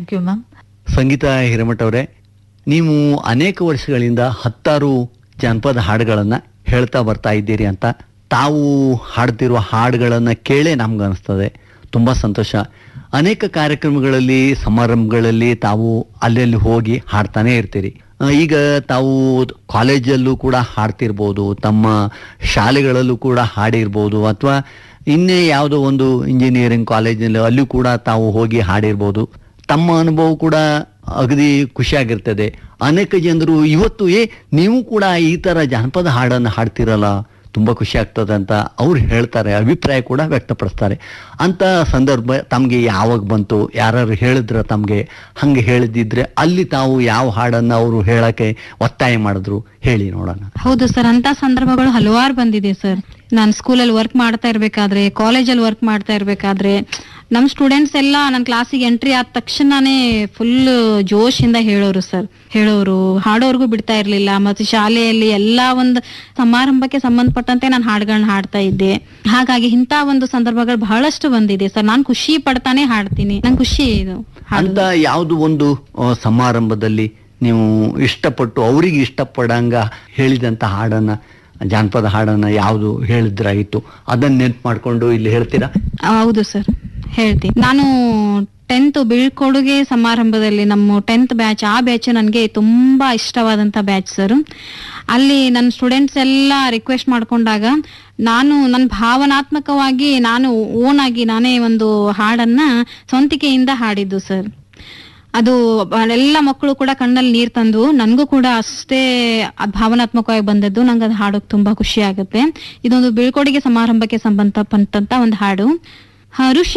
thank you ma'am Sangeetha Hiremath ಅವರೇ ನೀವು ಅನೇಕ ವರ್ಷಗಳಿಂದ ಹತ್ತಾರು ಜನಪದ ಹಾಡುಗಳನ್ನು ಹೇಳ್ತಾ ಬರ್ತಾ ಇದ್ದೀರಿ ಅಂತ ತಾವು ಹಾಡ್ತಿರುವ ಹಾಡುಗಳನ್ನು ಕೇಳೇ ನಮ್ಗೆ ಅನಿಸ್ತದೆ ತುಂಬ ಸಂತೋಷ ಅನೇಕ ಕಾರ್ಯಕ್ರಮಗಳಲ್ಲಿ ಸಮಾರಂಭಗಳಲ್ಲಿ ತಾವು ಅಲ್ಲಲ್ಲಿ ಹೋಗಿ ಹಾಡ್ತಾನೆ ಇರ್ತೀರಿ ಆ, ಈಗ ತಾವು ಕಾಲೇಜಲ್ಲೂ ಕೂಡ ಹಾಡ್ತಿರ್ಬೋದು ತಮ್ಮ ಶಾಲೆಗಳಲ್ಲೂ ಕೂಡ ಹಾಡಿರ್ಬೋದು ಅಥವಾ ಇನ್ನೇ ಯಾವುದೋ ಒಂದು ಇಂಜಿನಿಯರಿಂಗ್ ಕಾಲೇಜಿನಲ್ಲಿ ಅಲ್ಲೂ ಕೂಡ ತಾವು ಹೋಗಿ ಹಾಡಿರ್ಬೋದು ತಮ್ಮ ಅನುಭವ ಕೂಡ ಅಗದಿ ಖುಷಿಯಾಗಿರ್ತದೆ ಅನೇಕ ಜನರು ಇವತ್ತು ಏ ನೀವು ಕೂಡ ಈ ತರ ಜಾನಪದ ಹಾಡನ್ನು ಹಾಡ್ತಿರಲ್ಲ ತುಂಬಾ ಖುಷಿ ಆಗ್ತದೆ ಅಂತ ಅವ್ರು ಹೇಳ್ತಾರೆ ಅಭಿಪ್ರಾಯ ಕೂಡ ವ್ಯಕ್ತಪಡಿಸ್ತಾರೆ ಅಂತ ಸಂದರ್ಭ ತಮಗೆ ಯಾವಾಗ ಬಂತು ಯಾರು ಹೇಳಿದ್ರ ತಮಗೆ ಹಂಗೆ ಹೇಳಿದಿದ್ರೆ ಅಲ್ಲಿ ತಾವು ಯಾವ ಹಾಡನ್ನ ಅವರು ಹೇಳಕ್ಕೆ ಒತ್ತಾಯ ಮಾಡಿದ್ರು ಹೇಳಿ ನೋಡೋಣ ಹೌದು ಸರ್ ಅಂತ ಸಂದರ್ಭಗಳು ಹಲವಾರು ಬಂದಿದೆ ಸರ್ ನಾನು ಸ್ಕೂಲಲ್ಲಿ ವರ್ಕ್ ಮಾಡ್ತಾ ಇರ್ಬೇಕಾದ್ರೆ ಕಾಲೇಜಲ್ಲಿ ವರ್ಕ್ ಮಾಡ್ತಾ ಇರ್ಬೇಕಾದ್ರೆ ನಮ್ ಸ್ಟೂಡೆಂಟ್ಸ್ ಎಲ್ಲ ನನ್ನ ಕ್ಲಾಸಿಗೆ ಎಂಟ್ರಿ ಆದ ತಕ್ಷಣನೇ ಫುಲ್ ಜೋಶಿಂದ ಹೇಳೋರು ಸರ್ ಹೇಳೋರು ಹಾಡೋರ್ಗೂ ಬಿಡ್ತಾ ಇರ್ಲಿಲ್ಲ ಮತ್ತೆ ಶಾಲೆಯಲ್ಲಿ ಎಲ್ಲಾ ಒಂದು ಸಮಾರಂಭಕ್ಕೆ ಸಂಬಂಧಪಟ್ಟಂತೆ ನಾನು ಹಾಡುಗಳನ್ನ ಹಾಡ್ತಾ ಇದ್ದೆ ಹಾಗಾಗಿ ಇಂಥ ಒಂದು ಸಂದರ್ಭಗಳು ಬಹಳಷ್ಟು ಬಂದಿದೆ ಸರ್ ನಾನು ಖುಷಿ ಪಡ್ತಾನೆ ಹಾಡ್ತೀನಿ ನಂಗೆ ಖುಷಿ ಇದು ಅಂತ ಯಾವುದು ಒಂದು ಆ, ಸಮಾರಂಭದಲ್ಲಿ ನೀವು ಇಷ್ಟಪಟ್ಟು ಅವರಿಗೆ ಇಷ್ಟಪಡಂಗ ಹೇಳಿದಂತ ಹಾಡನ್ನ ಜಾನಪದ ಹಾಡನ್ನ ಯಾವುದು ಹೇಳಿದ್ರಾಗಿತ್ತು ಅದನ್ನ ನೆನ್ಪು ಮಾಡ್ಕೊಂಡು ಇಲ್ಲಿ ಹೇಳ್ತೀರಾ ಹೌದು ಸರ್ ಹೇಳ್ತೀನಿ ನಾನು ಟೆಂತ್ ಬೀಳ್ಕೊಡುಗೆ ಸಮಾರಂಭದಲ್ಲಿ ನಮ್ಮ ಟೆಂತ್ ಬ್ಯಾಚ್ ಆ ಬ್ಯಾಚ್ ನನಗೆ ತುಂಬಾ ಇಷ್ಟವಾದಂತ ಬ್ಯಾಚ್ ಸರ್ ಅಲ್ಲಿ ನನ್ನ ಸ್ಟೂಡೆಂಟ್ಸ್ ಎಲ್ಲ ರಿಕ್ವೆಸ್ಟ್ ಮಾಡ್ಕೊಂಡಾಗ ನಾನು ನನ್ನ ಭಾವನಾತ್ಮಕವಾಗಿ ನಾನು ಓನ್ ಆಗಿ ನಾನೇ ಒಂದು ಹಾಡನ್ನ ಸ್ವಂತಿಕೆಯಿಂದ ಹಾಡಿದ್ದು ಸರ್ ಅದು ಎಲ್ಲ ಮಕ್ಕಳು ಕೂಡ ಕಣ್ಣಲ್ಲಿ ನೀರ್ ತಂದು ನನಗೂ ಕೂಡ ಅಷ್ಟೇ ಅದ್ ಭಾವನಾತ್ಮಕವಾಗಿ ಬಂದದ್ದು ನಂಗೆ ಅದು ಹಾಡೋಕ್ ತುಂಬಾ ಖುಷಿ ಆಗುತ್ತೆ ಇದೊಂದು ಬೀಳ್ಕೊಡುಗೆ ಸಮಾರಂಭಕ್ಕೆ ಸಂಬಂಧಪಟ್ಟಂತ ಒಂದು ಹಾಡು ಹರುಷ